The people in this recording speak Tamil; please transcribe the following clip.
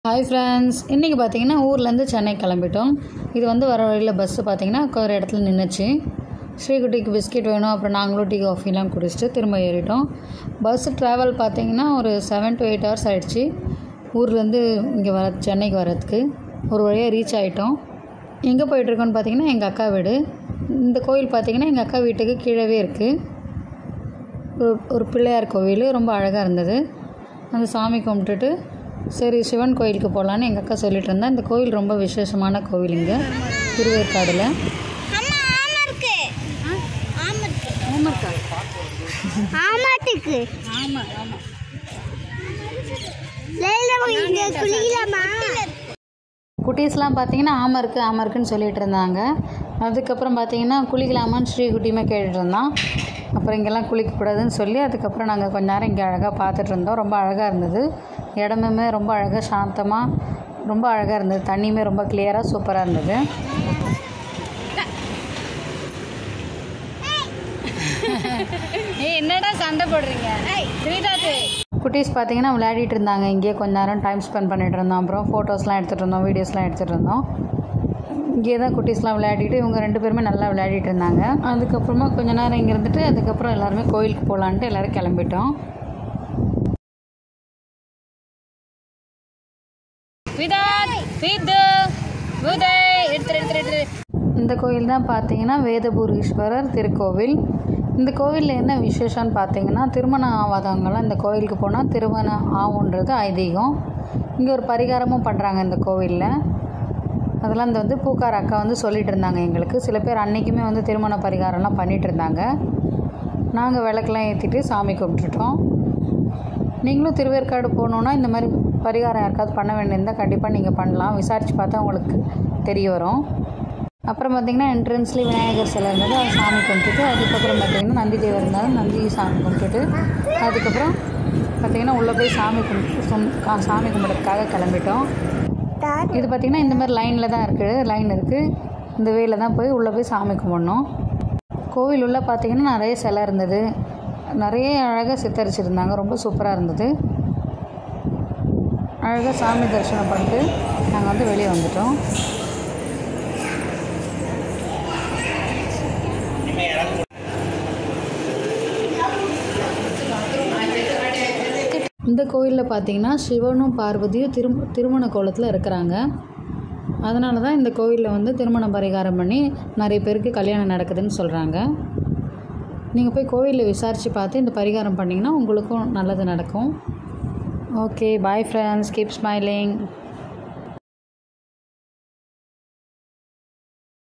ஹாய் ஃப்ரெண்ட்ஸ் இன்றைக்கி பார்த்தீங்கன்னா ஊர்லேருந்து சென்னை கிளம்பிட்டோம் இது வந்து வர வழியில் பஸ்ஸு பார்த்தீங்கன்னா ஒரு இடத்துல நின்றுச்சு ஸ்ரீகுட்டிக்கு பிஸ்கெட் வேணும் அப்புறம் நாங்களும் டீ காஃபிலாம் குடிச்சிட்டு திரும்ப ஏறிட்டோம் பஸ் ட்ராவல் பார்த்தீங்கன்னா ஒரு செவன் டு எயிட் ஹவர்ஸ் ஆகிடுச்சு ஊர்லேருந்து இங்கே வர சென்னைக்கு வரதுக்கு ஒரு வழியாக ரீச் ஆகிட்டோம் எங்கே போயிட்டுருக்கோன்னு பார்த்தீங்கன்னா எங்கள் அக்கா வீடு இந்த கோயில் பார்த்தீங்கன்னா எங்கள் அக்கா வீட்டுக்கு கீழவே இருக்குது ஒரு ஒரு பிள்ளையார் கோவில் ரொம்ப அழகாக இருந்தது அந்த சாமி கும்பிட்டுட்டு சரி சிவன் கோயிலுக்கு போகலான்னு எங்கள் அக்கா சொல்லிட்டு இருந்தா இந்த கோயில் ரொம்ப விசேஷமான கோவில் இங்கே திருவேற்காடில் அம்மா ஆமா இருக்கு ஆமா இருக்கு ஆமாக்கா ஆமாட்டுக்கு ஆமாம் ஆமாம் லைலா இங்க குளிக்கலாமா குட்டீஸ்லாம் பார்த்தீங்கன்னா ஆமாம் இருக்குது ஆமாம் இருக்குன்னு சொல்லிட்டு இருந்தாங்க அதுக்கப்புறம் பார்த்தீங்கன்னா குளிக்கலாமான்னு ஸ்ரீகுட்டியுமே கேட்டுட்டு இருந்தான் அப்புறம் இங்கெல்லாம் குளிக்கக்கூடாதுன்னு சொல்லி அதுக்கப்புறம் நாங்கள் கொஞ்ச நேரம் இங்கே அழகாக பார்த்துட்டு இருந்தோம் ரொம்ப அழகாக இருந்தது இடமுமே ரொம்ப அழகாக சாந்தமாக ரொம்ப அழகாக இருந்தது தண்ணியுமே ரொம்ப கிளியராக சூப்பராக இருந்தது என்னடா சண்டை போடுறீங்க குட்டீஸ் பார்த்தீங்கன்னா விளையாடிட்டு இருந்தாங்க இங்கேயே கொஞ்ச நேரம் டைம் ஸ்பெண்ட் பண்ணிட்டு இருந்தோம் அப்புறம் ஃபோட்டோஸ்லாம் எடுத்துகிட்டு இருந்தோம் வீடியோஸ்லாம் எடுத்துகிட்டு இருந்தோம் இங்கே தான் குட்டீஸ்லாம் விளையாடிட்டு இவங்க ரெண்டு பேருமே நல்லா விளையாடிட்டு இருந்தாங்க அதுக்கப்புறமா கொஞ்ச நேரம் இங்கே இருந்துட்டு அதுக்கப்புறம் எல்லாருமே கோயிலுக்கு போகலான்ட்டு எல்லோரும் கிளம்பிட்டோம் இந்த கோயில் தான் பார்த்தீங்கன்னா வேதபூரீஸ்வரர் திருக்கோவில் இந்த கோவிலில் என்ன விசேஷம்னு பார்த்தீங்கன்னா திருமணம் ஆகாதவங்களாம் இந்த கோவிலுக்கு போனால் திருமணம் ஆகுன்றது ஐதீகம் இங்கே ஒரு பரிகாரமும் பண்ணுறாங்க இந்த கோவிலில் அதெல்லாம் இந்த வந்து பூக்கார அக்கா வந்து சொல்லிட்டு இருந்தாங்க எங்களுக்கு சில பேர் அன்றைக்குமே வந்து திருமண பரிகாரம்லாம் பண்ணிகிட்டு இருந்தாங்க நாங்கள் விளக்கெல்லாம் ஏற்றிட்டு சாமி கும்பிட்டுட்டோம் நீங்களும் திருவேற்காடு போகணுன்னா இந்த மாதிரி பரிகாரம் யாருக்காவது பண்ண வேண்டியிருந்தால் கண்டிப்பாக நீங்கள் பண்ணலாம் விசாரித்து பார்த்தா உங்களுக்கு தெரிய வரும் அப்புறம் பார்த்திங்கன்னா என்ட்ரன்ஸ்லேயே விநாயகர் சிலை இருந்தது அதை சாமி கும்பிட்டுட்டு அதுக்கப்புறம் பார்த்திங்கன்னா நந்தி தேவர் இருந்தாலும் நந்தி சாமி கும்பிட்டுட்டு அதுக்கப்புறம் பார்த்திங்கன்னா உள்ளே போய் சாமி கும்பிட்டு சொம்- கா- சாமி கும்பிட்றதுக்காக கிளம்பிட்டோம் இது பார்த்திங்கன்னா இந்த மாதிரி லைனில் தான் இருக்குது லைன் இருக்குது இந்த வேல தான் போய் உள்ளே போய் சாமி கும்பிடணும் கோவில் உள்ளே பார்த்திங்கன்னா நிறைய சிலை இருந்தது நிறைய அழகாக சித்தரிச்சிருந்தாங்க ரொம்ப சூப்பராக இருந்தது அழகாக சாமி தரிசனம் பண்ணிட்டு நாங்கள் வந்து வெளியே வந்துட்டோம் இந்த கோயிலில் பார்த்தீங்கன்னா சிவனும் பார்வதியும் திரும் திருமண கோலத்தில் இருக்கிறாங்க அதனால தான் இந்த கோயிலில் வந்து திருமண பரிகாரம் பண்ணி நிறைய பேருக்கு கல்யாணம் நடக்குதுன்னு சொல்கிறாங்க நீங்கள் போய் கோயிலில் விசாரித்து பார்த்து இந்த பரிகாரம் பண்ணிங்கன்னா உங்களுக்கும் நல்லது நடக்கும் okay bye friends keep smiling